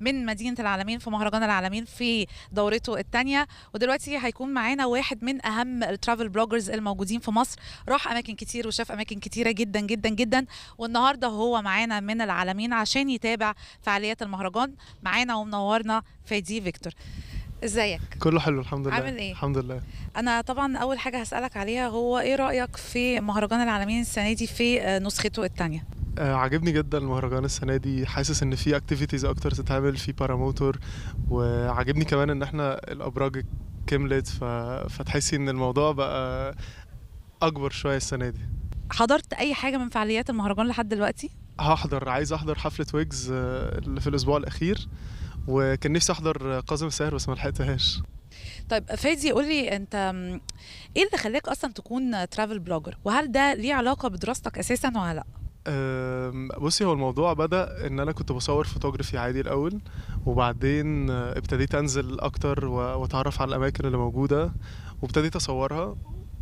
من مدينه العالمين في مهرجان العالمين في دورته الثانيه ودلوقتي هيكون معانا واحد من اهم الترافل بلوجرز الموجودين في مصر راح اماكن كتير وشاف اماكن كتيره جدا جدا جدا والنهارده هو معانا من العالمين عشان يتابع فعاليات المهرجان معانا ومنورنا فادي فيكتور ازيك كله حلو الحمد لله عامل ايه؟ الحمد لله انا طبعا اول حاجه هسالك عليها هو ايه رايك في مهرجان العالمين السنه دي في آه، نسخته الثانيه آه عاجبني جدا المهرجان السنه دي حاسس ان في اكتيفيتيز اكتر تتعمل في باراموتور وعاجبني كمان ان احنا الابراج كملت ف... فتحسي ان الموضوع بقى اكبر شويه السنه دي حضرت اي حاجه من فعاليات المهرجان لحد دلوقتي هحضر عايز احضر حفله ويجز آه، اللي في الاسبوع الاخير وكان نفسي احضر قاسم الساهر بس ما لحقتهاش طيب فادي قول لي انت م، ايه اللي خلاك اصلا تكون ترافل بلوجر وهل ده ليه علاقه بدراستك اساسا ولا لا أم، بصي هو الموضوع بدأ ان انا كنت بصور فوتوغرافي عادي الاول وبعدين آه، ابتديت انزل اكتر و- واتعرف على الاماكن اللي موجودة وابتديت اصورها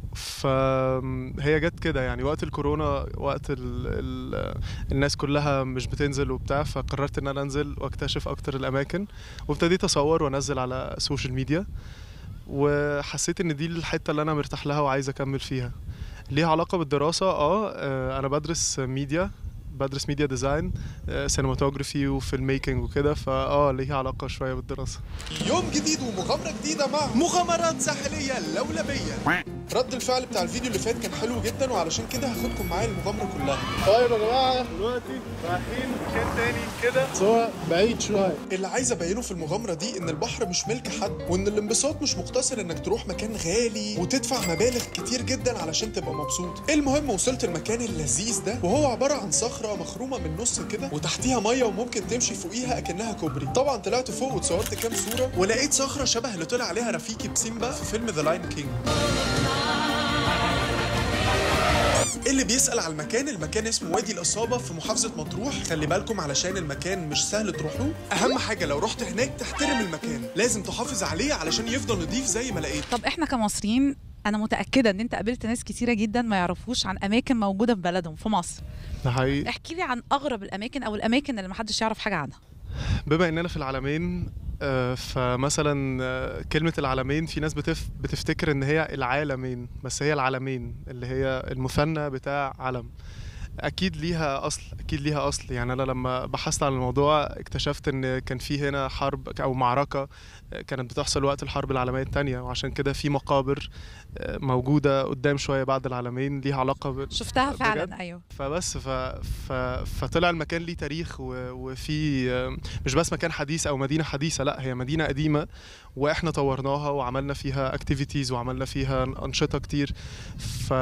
فهي جت كده يعني وقت الكورونا وقت ال ال الناس كلها مش بتنزل وبتاع فقررت ان انا انزل واكتشف اكتر الاماكن وابتديت اصور وانزل على السوشيال ميديا وحسيت ان دي الحتة اللي انا مرتاح لها وعايز اكمل فيها ليها علاقة بالدراسة اه آه، انا بدرس ميديا بدرس ميديا ديزاين سينماتوجرافي وفيلم ميكنج وكده فاه ليها علاقة شوية بالدراسة يوم جديد ومغامرة جديدة مع مغامرات ساحلية لولبية رد الفعل بتاع الفيديو اللي فات كان حلو جدا وعلشان كده هاخدكم معايا المغامرة كلها طيب يا جماعة دلوقتي رايحين مكان تاني كده سوا بعيد شوية اللي عايز ابينه في المغامرة دي ان البحر مش ملك حد وان الانبساط مش مقتصر انك تروح مكان غالي وتدفع مبالغ كتير جدا علشان تبقى مبسوط المهم وصلت المكان اللذيذ ده وهو عبارة عن صخرة مخرومة من النص كده وتحتيها مية وممكن تمشي فوقيها اكنها كوبري طبعا طلعت فوق وتصورت كام صورة ولقيت صخرة شبه اللي طلع عليها رفيقي بسيمبا في فيلم ذا لاين كينج اللي بيسأل على المكان المكان اسمه وادي الإصابة في محافظة مطروح خلي بالكم علشان المكان مش سهل تروحوه أهم حاجة لو رحت هناك تحترم المكان لازم تحافظ عليه علشان يفضل نضيف زي ما لقيت طب احنا كمصريين انا متاكده ان انت قابلت ناس كتيره جدا ما يعرفوش عن اماكن موجوده في بلدهم في مصر ده حقيقي احكي لي عن اغرب الاماكن او الاماكن اللي محدش يعرف حاجه عنها بما اننا في العالمين آه، فمثلا آه، كلمة العالمين في ناس بتف بتفتكر ان هي العالمين بس هي العالمين اللي هي المثنى بتاع علم اكيد ليها اصل اكيد ليها اصل يعني انا لما بحثت عن الموضوع اكتشفت ان كان في هنا حرب او معركة آه، كانت بتحصل وقت الحرب العالمية التانية وعشان كده في مقابر آه، موجودة قدام شوية بعد العالمين ليها علاقة ب... شفتها بجد؟ فعلا ايوه فبس ف... ف... فطلع المكان ليه تاريخ و... وفي مش بس مكان حديث او مدينه حديثه لا هي مدينه قديمه واحنا طورناها وعملنا فيها اكتيفيتيز وعملنا فيها انشطه كتير ف...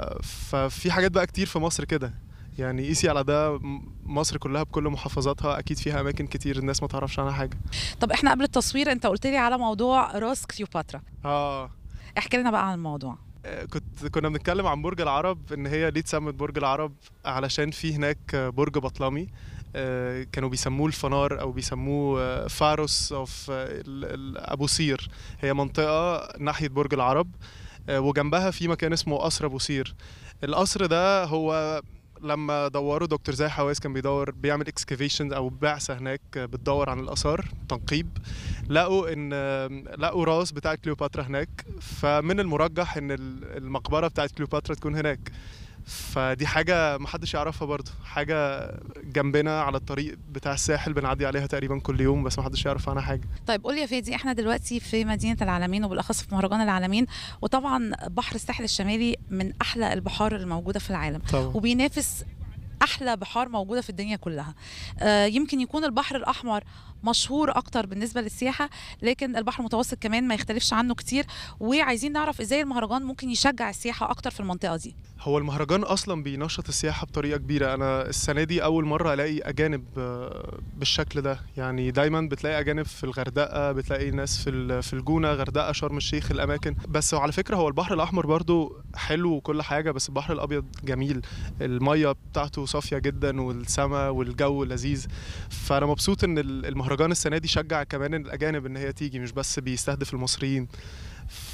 ففي حاجات بقى كتير في مصر كده يعني قيسي على ده م- مصر كلها بكل محافظاتها اكيد فيها اماكن كتير الناس ما تعرفش عنها حاجه طب احنا قبل التصوير انت قلت لي على موضوع راس كليوباترا اه احكي لنا بقى عن الموضوع آه، كنت كنا بنتكلم عن برج العرب ان هي ليه اتسمت برج العرب علشان في هناك برج بطلمي آه، كانوا بيسموه الفنار او بيسموه آه، فاروس اوف ابو سير هي منطقه ناحيه برج العرب آه، وجنبها في مكان اسمه قصر ابو سير القصر ده هو لما دوروا دكتور زاهي حواس كان بيدور بيعمل اكسكافيشن او بعثه هناك بتدور عن الاثار تنقيب لقوا ان لقوا راس بتاعت كليوباترا هناك فمن المرجح ان ال- المقبره بتاعت كليوباترا تكون هناك فدي حاجة محدش يعرفها برضو حاجة جنبنا على الطريق بتاع الساحل بنعدي عليها تقريبا كل يوم بس محدش يعرف عنها حاجة طيب قول لي يا فادي احنا دلوقتي في مدينه العالمين وبالاخص في مهرجان العالمين وطبعا بحر الساحل الشمالي من احلى البحار الموجوده في العالم طبعا وبينافس احلى بحار موجوده في الدنيا كلها آه يمكن يكون البحر الاحمر مشهور اكتر بالنسبه للسياحه لكن البحر المتوسط كمان ما يختلفش عنه كتير وعايزين نعرف ازاي المهرجان ممكن يشجع السياحه اكتر في المنطقه دي هو المهرجان اصلا بينشط السياحه بطريقه كبيره انا السنه دي اول مره الاقي اجانب آه، بالشكل ده يعني دايما بتلاقي اجانب في الغردقه بتلاقي ناس في ال- في الجونه غردقه شرم الشيخ الاماكن بس على فكره هو البحر الاحمر برضو حلو وكل حاجه بس البحر الابيض جميل الميه بتاعته صافيه جدا والسماء والجو لذيذ فانا مبسوط ان ال- المهرجان السنه دي شجع كمان الاجانب ان هي تيجي مش بس بيستهدف المصريين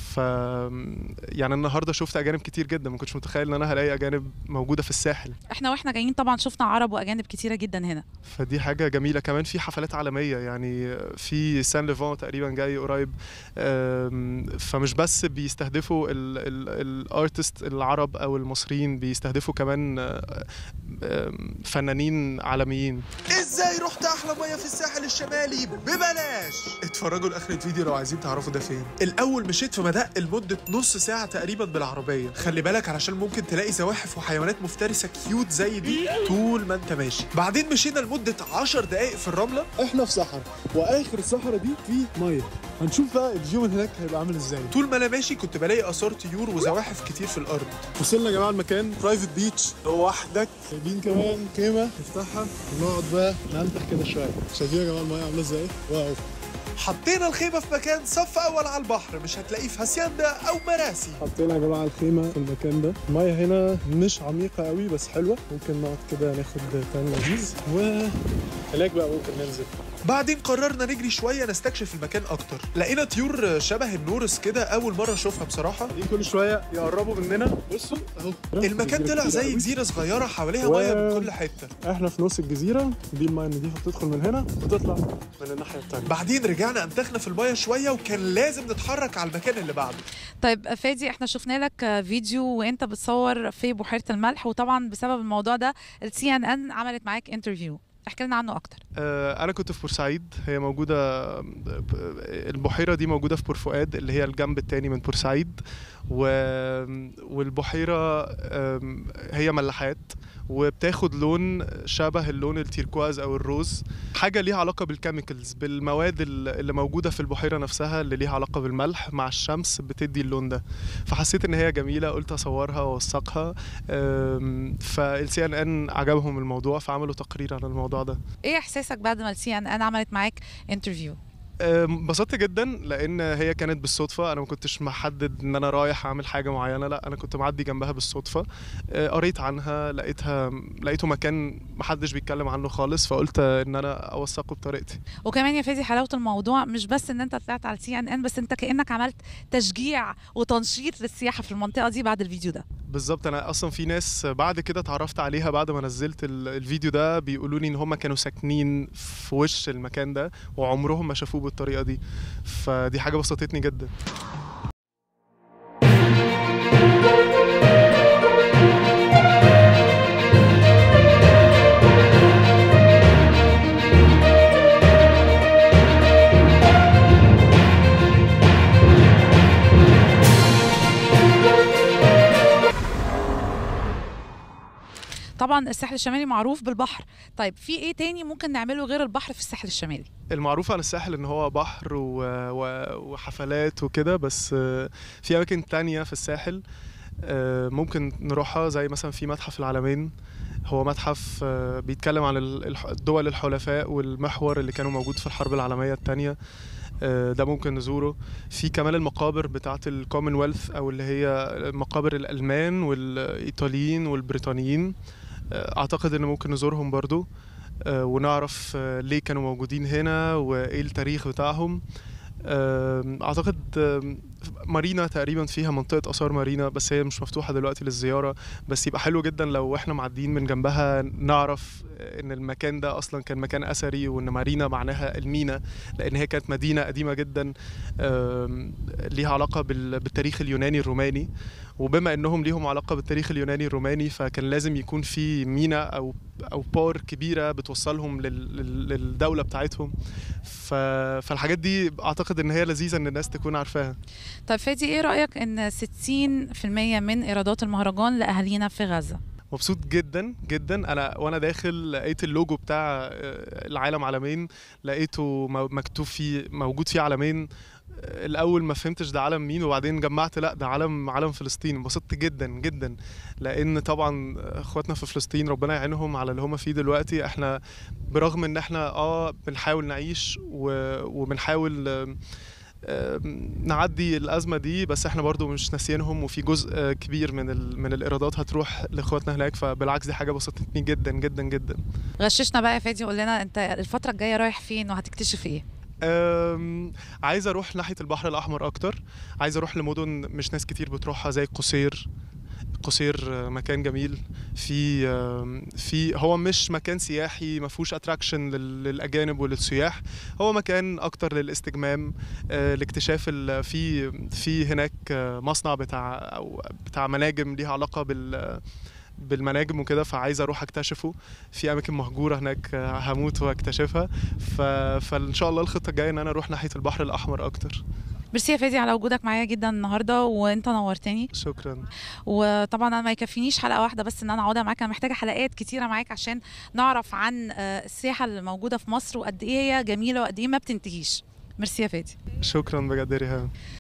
ف يعني النهارده شفت اجانب كتير جدا ما كنتش متخيل ان انا هلاقي اجانب موجوده في الساحل احنا واحنا جايين طبعا شفنا عرب واجانب كتيره جدا هنا فدي حاجه جميله كمان في حفلات عالميه يعني في سان ليفون تقريبا جاي قريب أم، فمش بس بيستهدفوا الارتست العرب او المصريين بيستهدفوا كمان أه، أم، فنانين عالميين ازاي رحت احلى ميه في الساحل الشمالي ببلاش اتفرجوا لاخر الفيديو لو عايزين تعرفوا ده فين الاول مشيت في مدق لمده نص ساعه تقريبا بالعربيه خلي بالك علشان ممكن تلاقي زواحف وحيوانات مفترسه كيوت زي دي طول ما انت ماشي بعدين مشينا لمده 10 دقائق في الرمله احنا في صحراء واخر الصحراء دي في ميه هنشوف بقى الفيو من هناك هيبقى عامل ازاي طول ما انا ماشي كنت بلاقي اثار طيور وزواحف كتير في الارض وصلنا يا جماعه المكان برايفت بيتش لوحدك جايبين كمان خيمه نفتحها ونقعد بقى ننتح كده شويه شايفين يا جماعه الميه عامله ازاي واو حطينا الخيمه في مكان صف اول على البحر مش هتلاقيه في هاسيندا او مراسي حطينا يا جماعه الخيمه في المكان ده الميه هنا مش عميقه قوي بس حلوه ممكن نقعد كده ناخد تان لذيذ وهناك بقى ممكن ننزل بعدين قررنا نجري شويه نستكشف المكان اكتر لقينا طيور شبه النورس كده اول مره اشوفها بصراحه دي كل شويه يقربوا مننا بصوا اهو المكان جزيرة طلع كبيرة زي قوي. جزيره صغيره حواليها و- ميه من كل حته احنا في نص الجزيره دي الميه النضيفه بتدخل من هنا وتطلع من الناحيه الثانيه بعدين رجعنا انتخنا في الميه شويه وكان لازم نتحرك على المكان اللي بعده طيب فادي احنا شفنا لك فيديو وانت بتصور في بحيره الملح وطبعا بسبب الموضوع ده السي ان ان عملت معاك انترفيو احكي لنا عنه اكتر آه، انا كنت في بورسعيد هي موجوده البحيره دي موجوده في بور فؤاد اللي هي الجنب التاني من بورسعيد و... والبحيره آم، هي ملاحات وبتاخد لون شبه اللون التيركواز او الروز حاجه ليها علاقه بالكيميكلز بالمواد ال- اللي موجوده في البحيره نفسها اللي ليها علاقه بالملح مع الشمس بتدي اللون ده فحسيت ان هي جميله قلت اصورها واوثقها فالسي ان ان عجبهم الموضوع فعملوا تقرير عن الموضوع ده ايه احساسك بعد ما السي ان ان عملت معاك انترفيو أم، انبسطت جدا لان هي كانت بالصدفه انا ما كنتش محدد ان انا رايح اعمل حاجه معينه لا انا كنت معدي جنبها بالصدفه أه، قريت عنها لقيتها لقيته مكان محدش بيتكلم عنه خالص فقلت ان انا اوثقه بطريقتي وكمان يا فادي حلاوه الموضوع مش بس ان انت طلعت على السي ان ان بس انت كانك عملت تشجيع وتنشيط للسياحه في المنطقه دي بعد الفيديو ده بالظبط انا اصلا في ناس بعد كده اتعرفت عليها بعد ما نزلت ال- الفيديو ده بيقولوا لي ان هم كانوا ساكنين في وش المكان ده وعمرهم ما شافوه بالطريقه دي فدي حاجه بسطتني جدا طبعا الساحل الشمالي معروف بالبحر طيب في ايه تاني ممكن نعمله غير البحر في الساحل الشمالي المعروف عن الساحل ان هو بحر و... و... وحفلات وكده بس آه، في اماكن تانية في الساحل آه، ممكن نروحها زي مثلا في متحف العالمين هو متحف آه، بيتكلم عن ال- الح- الدول الحلفاء والمحور اللي كانوا موجود في الحرب العالمية التانية آه، ده ممكن نزوره في كمان المقابر بتاعة الكومنولث او اللي هي مقابر الالمان والايطاليين والبريطانيين آه، اعتقد ان ممكن نزورهم برضو آه، ونعرف آه، ليه كانوا موجودين هنا وايه التاريخ بتاعهم آم، اعتقد آم، مارينا تقريبا فيها منطقة آثار مارينا بس هي مش مفتوحة دلوقتي للزيارة بس يبقى حلو جدا لو احنا معديين من جنبها نعرف ان المكان ده اصلا كان مكان اثري وان مارينا معناها المينا لان هي كانت مدينة قديمة جدا آم، ليها علاقة بال- بالتاريخ اليوناني الروماني وبما انهم ليهم علاقة بالتاريخ اليوناني الروماني فكان لازم يكون في مينا او او بار كبيره بتوصلهم لل- لل- للدوله بتاعتهم ف... فالحاجات دي اعتقد ان هي لذيذه ان الناس تكون عارفاها طيب فادي ايه رايك ان 60% من ايرادات المهرجان لاهالينا في غزه مبسوط جدا جدا انا وانا داخل لقيت اللوجو بتاع آه، العالم عالمين لقيته مو- مكتوب فيه موجود فيه علمين آه، الاول ما فهمتش ده علم مين وبعدين جمعت لا ده علم علم فلسطين انبسطت جدا جدا لان طبعا اخواتنا في فلسطين ربنا يعينهم على اللي هم فيه دلوقتي احنا برغم ان احنا اه بنحاول نعيش و- وبنحاول آم، آم، نعدي الازمه دي بس احنا برضو مش ناسيينهم وفي جزء آه، كبير من ال- من الايرادات هتروح لاخواتنا هناك فبالعكس دي حاجه بسطتني جدا جدا جدا غششنا بقى يا فادي وقول لنا انت الفتره الجايه رايح فين وهتكتشف ايه أم، عايز اروح ناحيه البحر الاحمر اكتر عايز اروح لمدن مش ناس كتير بتروحها زي قصير قصير آه، مكان جميل في آم، في هو مش مكان سياحي ما فيهوش اتراكشن للاجانب وللسياح هو مكان اكتر للاستجمام آه، لاكتشاف ال- في في هناك آه، مصنع بتاع او بتاع مناجم ليها علاقه بال بالمناجم وكده فعايز اروح اكتشفه في اماكن مهجوره هناك آه، هموت واكتشفها ف... فان شاء الله الخطه الجايه ان انا اروح ناحيه البحر الاحمر اكتر ميرسي يا فادي على وجودك معايا جدا النهارده وانت نورتني شكرا وطبعا انا ما يكفينيش حلقه واحده بس ان انا اقعدها معاك انا محتاجه حلقات كتيره معاك عشان نعرف عن آه، السياحه اللي موجوده في مصر وقد ايه هي جميله وقد ايه ما بتنتهيش ميرسي يا فادي شكرا بجد يا ريهام